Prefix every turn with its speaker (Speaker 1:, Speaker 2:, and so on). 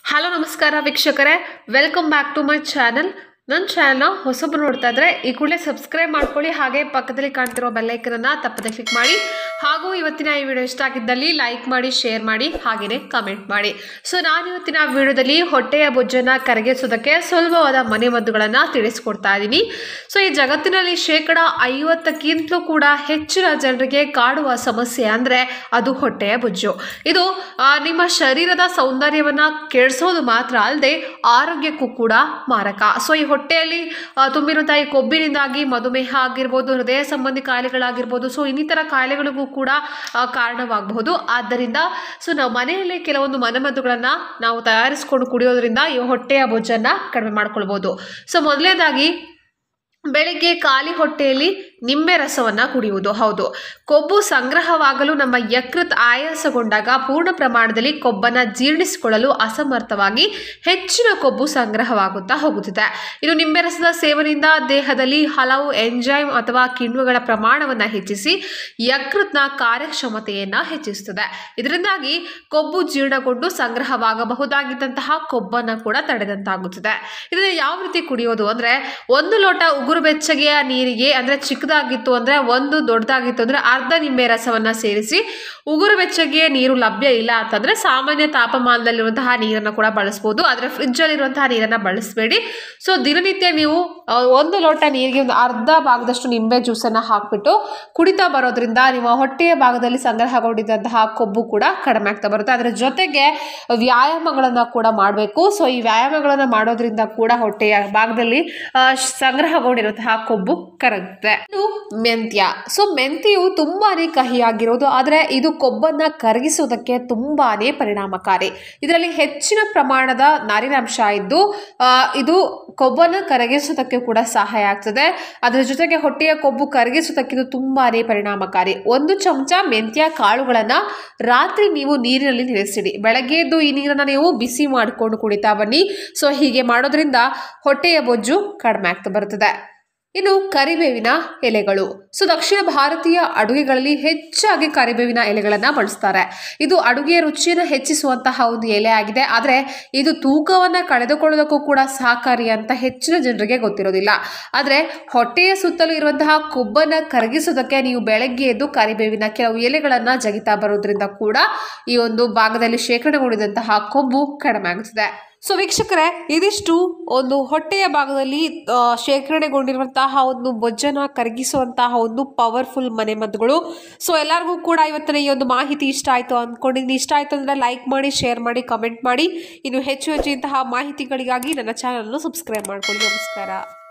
Speaker 1: hello ನಮಸ್ಕಾರ ವೀಕ್ಷಕರೇ welcome back to my channel ನನ್ನ ಚಾನಲ್ನ ಹೊಸಬ್ರು ನೋಡ್ತಾ ಇದ್ರೆ ಈ ಕೂಡಲೇ ಸಬ್ಸ್ಕ್ರೈಬ್ ಮಾಡ್ಕೊಳ್ಳಿ ಹಾಗೆ ಪಕ್ಕದಲ್ಲಿ ಕಾಣ್ತಿರೋ ಬೆಲ್ಲೈಕನನ್ನು ತಪ್ಪದೆ ಕ್ಲಿಕ್ ಮಾಡಿ ಹಾಗೂ ಇವತ್ತಿನ ಈ ವಿಡಿಯೋ ಇಷ್ಟ ಆಗಿದ್ದಲ್ಲಿ ಲೈಕ್ ಮಾಡಿ ಶೇರ್ ಮಾಡಿ ಹಾಗೆಯೇ ಕಮೆಂಟ್ ಮಾಡಿ ಸೊ ನಾನು ಇವತ್ತಿನ ವಿಡಿಯೋದಲ್ಲಿ ಹೊಟ್ಟೆಯ ಬೊಜ್ಜನ್ನು ಕರಗಿಸೋದಕ್ಕೆ ಸುಲಭವಾದ ಮನೆಮದ್ದುಗಳನ್ನು ತಿಳಿಸ್ಕೊಡ್ತಾ ಇದ್ದೀನಿ ಸೊ ಈ ಜಗತ್ತಿನಲ್ಲಿ ಶೇಕಡ ಐವತ್ತಕ್ಕಿಂತಲೂ ಕೂಡ ಹೆಚ್ಚಿನ ಜನರಿಗೆ ಕಾಡುವ ಸಮಸ್ಯೆ ಅಂದರೆ ಅದು ಹೊಟ್ಟೆಯ ಬೊಜ್ಜು ಇದು ಆ, ನಿಮ್ಮ ಶರೀರದ ಸೌಂದರ್ಯವನ್ನು ಕೆಡಿಸೋದು ಮಾತ್ರ ಅಲ್ಲದೆ ಆರೋಗ್ಯಕ್ಕೂ ಕೂಡ ಮಾರಕ ಸೊ ಈ ಹೊಟ್ಟೆಯಲ್ಲಿ ಆ, ತುಂಬಿರುವಂತಹ ಈ ಕೊಬ್ಬಿನಿಂದಾಗಿ ಮಧುಮೇಹ ಆಗಿರ್ಬೋದು ಹೃದಯ ಸಂಬಂಧಿ ಕಾಯಿಲೆಗಳಾಗಿರ್ಬೋದು ಸೊ ಇನ್ನಿತರ ಕಾಯಿಲೆಗಳಿಗೂ ಕೂಡ ಆ, ಕಾರಣವಾಗಬಹುದು ಆದ್ದರಿಂದ ಸೊ ನಾವು ಮನೆಯಲ್ಲೇ ಕೆಲವೊಂದು ಮನೆಮದ್ದುಗಳನ್ನು ನಾವು ತಯಾರಿಸಿಕೊಂಡು ಕುಡಿಯೋದ್ರಿಂದ ಈ ಹೊಟ್ಟೆಯ ಬೊಜ್ಜನ್ನು ಕಡಿಮೆ ಮಾಡ್ಕೊಳ್ಬೋದು ಸೊ ಮೊದಲನೇದಾಗಿ ಬೆಳಿಗ್ಗೆ ಖಾಲಿ ಹೊಟ್ಟೆಯಲ್ಲಿ ನಿಂಬೆ ರಸವನ್ನು ಕುಡಿಯುವುದು ಹೌದು ಕೊಬ್ಬು ಸಂಗ್ರಹವಾಗಲು ನಮ್ಮ ಯಕೃತ್ ಆಯಾಸಗೊಂಡಾಗ ಪೂರ್ಣ ಪ್ರಮಾಣದಲ್ಲಿ ಕೊಬ್ಬನ್ನು ಜೀರ್ಣಿಸಿಕೊಳ್ಳಲು ಅಸಮರ್ಥವಾಗಿ ಹೆಚ್ಚಿನ ಕೊಬ್ಬು ಸಂಗ್ರಹವಾಗುತ್ತಾ ಹೋಗುತ್ತದೆ ಇನ್ನು ನಿಂಬೆ ರಸದ ಸೇವನೆಯಿಂದ ದೇಹದಲ್ಲಿ ಹಲವು ಎಂಜೈಮ್ ಅಥವಾ ಕಿಣ್ವಗಳ ಪ್ರಮಾಣವನ್ನು ಹೆಚ್ಚಿಸಿ ಯಕೃತ್ನ ಕಾರ್ಯಕ್ಷಮತೆಯನ್ನು ಹೆಚ್ಚಿಸುತ್ತದೆ ಇದರಿಂದಾಗಿ ಕೊಬ್ಬು ಜೀರ್ಣಗೊಂಡು ಸಂಗ್ರಹವಾಗಬಹುದಾಗಿದ್ದಂತಹ ಕೊಬ್ಬನ್ನು ಕೂಡ ತಡೆದಂತಾಗುತ್ತದೆ ಇದನ್ನು ಯಾವ ರೀತಿ ಕುಡಿಯೋದು ಅಂದರೆ ಒಂದು ಲೋಟ ಉಗುರು ಬೆಚ್ಚಗೆಯ ನೀರಿಗೆ ಅಂದರೆ ಚಿಕ್ಕದಾಗಿತ್ತು ಅಂದರೆ ಒಂದು ದೊಡ್ಡದಾಗಿತ್ತು ಅಂದರೆ ಅರ್ಧ ನಿಂಬೆ ರಸವನ್ನು ಸೇರಿಸಿ ಉಗುರು ಬೆಚ್ಚಗೆಯ ನೀರು ಲಭ್ಯ ಇಲ್ಲ ಅಂತಂದರೆ ಸಾಮಾನ್ಯ ತಾಪಮಾನದಲ್ಲಿರುವಂತಹ ನೀರನ್ನು ಕೂಡ ಬಳಸ್ಬೋದು ಆದರೆ ಫ್ರಿಜ್ಜಲ್ಲಿರುವಂತಹ ನೀರನ್ನು ಬಳಸಬೇಡಿ ಸೊ ದಿನನಿತ್ಯ ನೀವು ಆ, ಒಂದು ಲೋಟ ನೀರಿಗೆ ಒಂದು ಅರ್ಧ ಭಾಗದಷ್ಟು ನಿಂಬೆ ಜ್ಯೂಸನ್ನು ಹಾಕಿಬಿಟ್ಟು ಕುಡಿತಾ ಬರೋದ್ರಿಂದ ನಿಮ್ಮ ಹೊಟ್ಟೆಯ ಭಾಗದಲ್ಲಿ ಸಂಗ್ರಹಗೊಂಡಿದ್ದಂತಹ ಕೊಬ್ಬು ಕೂಡ ಕಡಿಮೆ ಆಗ್ತಾ ಬರುತ್ತೆ ಅದರ ಜೊತೆಗೆ ವ್ಯಾಯಾಮಗಳನ್ನು ಕೂಡ ಮಾಡಬೇಕು ಸೊ ಈ ವ್ಯಾಯಾಮಗಳನ್ನು ಮಾಡೋದ್ರಿಂದ ಕೂಡ ಹೊಟ್ಟೆಯ ಭಾಗದಲ್ಲಿ ಆ, ಸಂಗ್ರಹಗೊಂಡಿರುವಂತಹ ಕೊಬ್ಬು ಕರಗುತ್ತೆ ಇನ್ನು ಮೆಂತ್ಯ ಸೊ ಮೆಂತ್ಯವು ತುಂಬಾನೇ ಕಹಿಯಾಗಿರೋದು ಆದರೆ ಇದು ಕೊಬ್ಬನ್ನು ಕರಗಿಸೋದಕ್ಕೆ ತುಂಬಾನೇ ಪರಿಣಾಮಕಾರಿ ಇದರಲ್ಲಿ ಹೆಚ್ಚಿನ ಪ್ರಮಾಣದ ನಾರಿನಾಂಶ ಇದ್ದು ಆ, ಇದು ಕೊಬ್ಬನ್ನು ಕರಗಿಸೋದಕ್ಕೆ ಕೂಡ ಸಹಾಯ ಆಗ್ತದೆ ಅದರ ಜೊತೆಗೆ ಹೊಟ್ಟೆಯ ಕೊಬ್ಬು ಕರಗಿಸೋದಕ್ಕೆ ಇದು ತುಂಬಾನೇ ಪರಿಣಾಮಕಾರಿ ಒಂದು ಚಮಚ ಮೆಂತ್ಯ ಕಾಳುಗಳನ್ನು ರಾತ್ರಿ ನೀವು ನೀರಿನಲ್ಲಿ ನೆನೆಸಿಡಿ ಬೆಳಗ್ಗೆ ಎದ್ದು ಈ ನೀರನ್ನು ನೀವು ಬಿಸಿ ಮಾಡಿಕೊಂಡು ಕುಡಿತಾ ಬನ್ನಿ ಸೊ ಹೀಗೆ ಮಾಡೋದ್ರಿಂದ ಹೊಟ್ಟೆಯ ಬೊಜ್ಜು ಕಡಿಮೆ ಆಗ್ತಾ ಬರುತ್ತದೆ ಇನ್ನು ಕರಿಬೇವಿನ ಎಲೆಗಳು ಸೊ ದಕ್ಷಿಣ ಭಾರತೀಯ ಅಡುಗೆಗಳಲ್ಲಿ ಹೆಚ್ಚಾಗಿ ಕರಿಬೇವಿನ ಎಲೆಗಳನ್ನು ಬಳಸ್ತಾರೆ ಇದು ಅಡುಗೆಯ ರುಚಿಯನ್ನು ಹೆಚ್ಚಿಸುವಂತಹ ಒಂದು ಎಲೆ ಆಗಿದೆ ಆದರೆ ಇದು ತೂಕವನ್ನು ಕಳೆದುಕೊಳ್ಳೋದಕ್ಕೂ ಕೂಡ ಸಹಕಾರಿ ಅಂತ ಹೆಚ್ಚಿನ ಜನರಿಗೆ ಗೊತ್ತಿರೋದಿಲ್ಲ ಆದರೆ ಹೊಟ್ಟೆಯ ಸುತ್ತಲೂ ಇರುವಂತಹ ಕೊಬ್ಬನ್ನು ಕರಗಿಸೋದಕ್ಕೆ ನೀವು ಬೆಳಗ್ಗೆ ಎದ್ದು ಕರಿಬೇವಿನ ಕೆಲವು ಎಲೆಗಳನ್ನು ಜಗಿತಾ ಬರೋದ್ರಿಂದ ಕೂಡ ಈ ಒಂದು ಭಾಗದಲ್ಲಿ ಶೇಖರಣೆಗೊಂಡಿದ್ದಂತಹ ಕೊಬ್ಬು ಕಡಿಮೆ ಆಗುತ್ತದೆ ಸೊ ವೀಕ್ಷಕರೇ ಇದಿಷ್ಟು ಒಂದು ಹೊಟ್ಟೆಯ ಭಾಗದಲ್ಲಿ ಆ, ಶೇಖರಣೆಗೊಂಡಿರುವಂತಹ ಒಂದು ಬೊಜ್ಜನ್ನು ಕರಗಿಸುವಂತಹ ಒಂದು ಪವರ್ಫುಲ್ ಮನೆಮದ್ದುಗಳು ಸೊ ಎಲ್ಲರಿಗೂ ಕೂಡ ಇವತ್ತಿನ ಈ ಒಂದು ಮಾಹಿತಿ ಇಷ್ಟ ಆಯಿತು ಅಂದ್ಕೊಂಡಿದ್ದೀನಿ ಇಷ್ಟ ಆಯಿತು ಅಂದರೆ ಲೈಕ್ ಮಾಡಿ ಶೇರ್ ಮಾಡಿ ಕಮೆಂಟ್ ಮಾಡಿ ಇನ್ನು ಹೆಚ್ಚು ಹೆಚ್ಚು ಇಂತಹ ಮಾಹಿತಿಗಳಿಗಾಗಿ ನನ್ನ ಚಾನಲನ್ನು ಸಬ್ಸ್ಕ್ರೈಬ್ ಮಾಡ್ಕೊಳ್ಳಿ ನಮಸ್ಕಾರ